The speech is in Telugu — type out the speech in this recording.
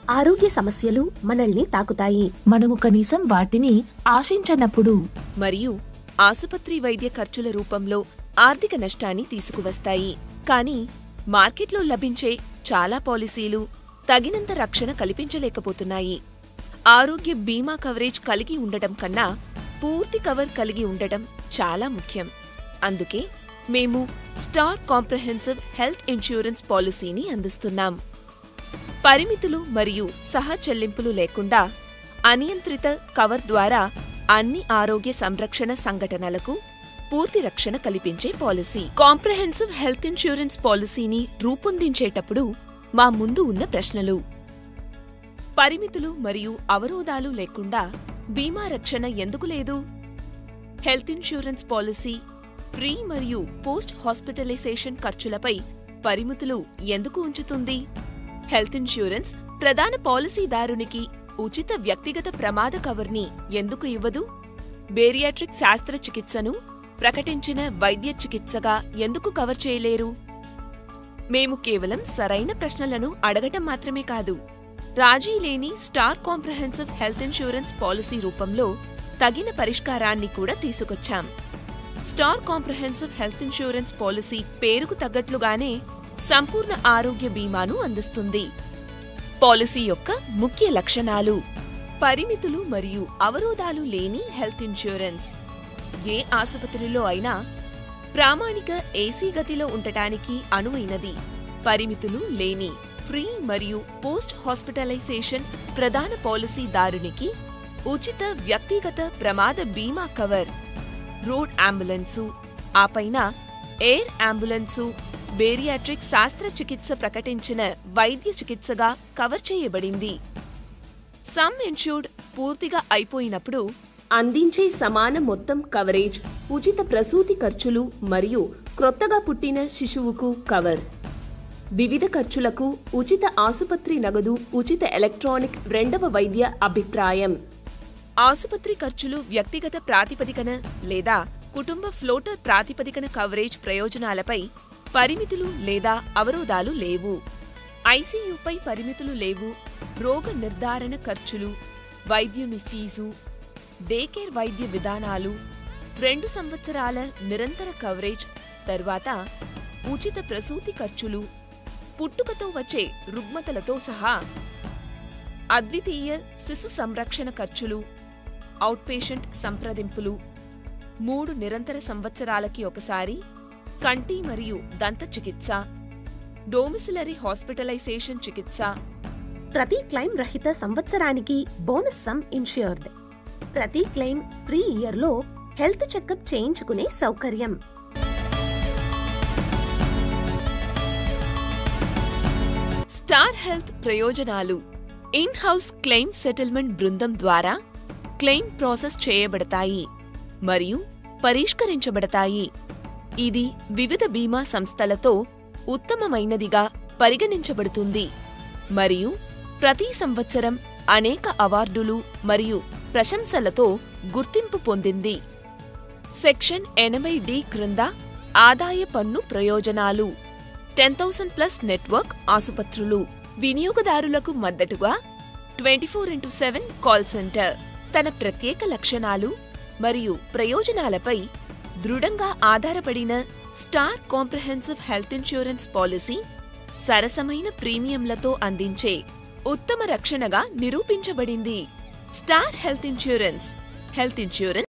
ఆరోగ్య సమస్యలు మనల్ని తాకుతాయి మనము కనీసం వాటిని ఆశించనప్పుడు మరియు ఆసుపత్రి వైద్య ఖర్చుల రూపంలో ఆర్థిక నష్టాన్ని తీసుకువస్తాయి కానీ మార్కెట్లో లభించే చాలా పాలసీలు తగినంత రక్షణ కల్పించలేకపోతున్నాయి ఆరోగ్య బీమా కవరేజ్ కలిగి ఉండటం కన్నా పూర్తి కవర్ కలిగి ఉండటం చాలా ముఖ్యం అందుకే మేము స్టార్ కాంప్రహెన్సివ్ హెల్త్ ఇన్సూరెన్స్ పాలసీని అందిస్తున్నాం పరిమితులు మరియు సహ చెల్లింపులు లేకుండా అనియంత్రిత కవర్ ద్వారా అన్ని ఆరోగ్య సంరక్షణ సంఘటనలకు పూర్తి రక్షణ కల్పించే పాలసీ కాంప్రహెన్సివ్ హెల్త్ ఇన్సూరెన్స్ పాలసీని రూపొందించేటప్పుడు మా ముందు ఉన్న ప్రశ్నలు పరిమితులు మరియు అవరోధాలు లేకుండా బీమా రక్షణ ఎందుకు లేదు హెల్త్ ఇన్సూరెన్స్ పాలసీ ప్రీ మరియు పోస్ట్ హాస్పిటలైజేషన్ ఖర్చులపై పరిమితులు ఎందుకు ఉంచుతుంది హెల్త్ ఇన్సూరెన్స్ ప్రధాన పాలసీదారునికి ఉచిత వ్యక్తిగత ప్రమాద కవర్ని ఎందుకు ఇవ్వదు బేరియాట్రిక్ శాస్త్రచికిత్సను ప్రకటించిన వైద్య చికిత్సగా ఎందుకు కవర్ చేయలేరు మేము కేవలం సరైన ప్రశ్నలను అడగటం మాత్రమే కాదు రాజీ లేని star comprehensive health insurance policy రూపంలో తగిన పరిష్కారాన్ని కూడా తీసుకొచ్చాం star comprehensive health insurance policy పేరుకు తగ్గట్లుగానే సంపూర్ణ ఆరోగ్య బీమాను అందిస్తుంది పాలసీ యొక్క ముఖ్య లక్షణాలు పరిమితులు మరియు అవరోధాలు లేని హెల్త్ ఇన్సూరెన్స్ ఏ ఆసుపత్రిలో అయినా ప్రామాణిక ఏసీ గతిలో ఉండటానికి అనువైనది పరిమితులు లేని ప్రీ మరియు పోస్ట్ హాస్పిటలైజేషన్ ప్రధాన పాలసీదారునికి ఉచిత వ్యక్తిగత ప్రమాద బీమా కవర్ రోడ్ అంబులెన్సు ఆపైన ఎయిర్ అంబులెన్సు బేరియాట్రిక్ శాస్త్రచికిత్స ప్రకటించిన వైద్య చికిత్సగా కవర్ చేయబడింది సమ్ ఇన్షూర్డ్ పూర్తిగా అయిపోయినప్పుడు అందించే సమాన మొత్తం కవరేజ్ ఉచిత ప్రసూతి ఖర్చులు మరియు క్రొత్తగా పుట్టిన శిశువుకు కవర్ వివిధ ఖర్చులకు ఉచిత ఆసుపత్రి నగదు ఉచిత ఎలక్ట్రానిక్ రెండవ వైద్య అభిప్రాయం ఆసుపత్రి ఖర్చులు వ్యక్తిగత ప్రాతిపదికన లేదా కుటుంబ ఫ్లోటర్ ప్రాతిపదికన కవరేజ్ ప్రయోజనాలపై పరిమితులు లేదా అవరోధాలు లేవు ఐసీయూపై పరిమితులు లేవు రోగ నిర్ధారణ ఖర్చులు వైద్యుని ఫీజు డేకేర్ వైద్య విధానాలు రెండు సంవత్సరాల నిరంతర కవరేజ్ తరువాత ఉచిత ప్రసూతి ఖర్చులు పుట్టుకతో వచ్చే రుగ్మతలతో సహా అద్వితీయ శిశు సంరక్షణ ఖర్చులు అవుట్పేషెంట్ సంప్రదింపులు మూడు నిరంతర సంవత్సరాలకి ఒకసారి కంటి మరియు దంత చికిత్స డోమిసిలరీ హాస్పిటలైజేషన్ చికిత్స ప్రతి క్లెయిమ్ రహిత సంవత్సరానికి బోనస్ సమ్ ఇన్ష్యూర్డ్ ప్రతి క్లెయిమ్ ప్రీ ఇయర్లో హెల్త్ చెకప్ చేయించుకునే సౌకర్యం స్టార్ హెల్త్ ప్రయోజనాలు ఇన్ హౌస్ క్లెయిమ్ సెటిల్మెంట్ బృందం ద్వారా క్లెయిమ్ ప్రాసెస్ చేయబడతాయి మరియు పరిష్కరించబడతాయి ఇది వివిధ బీమా సంస్థలతో ఉత్తమమైనదిగా పరిగణించబడుతుంది మరియు ప్రతి సంవత్సరం అనేక అవార్డులు మరియు ప్రశంసలతో గుర్తింపు పొందింది సెక్షన్ ఎనభై డి క్రింద ఆదాయ పన్ను ప్రయోజనాలు టెన్ థౌసండ్ ప్లస్ నెట్వర్క్ ఆసుపత్రులు వినియోగదారులకు మద్దతుగా twenty four into seven call centre తన ప్రత్యేక లక్షణాలు మరియు ప్రయోజనాలపై దృఢంగా ఆధారపడిన star comprehensive health insurance policy సరసమైన ప్రీమియంలతో అందించే ఉత్తమ రక్షణగా నిరూపించబడింది star health insurance health insurance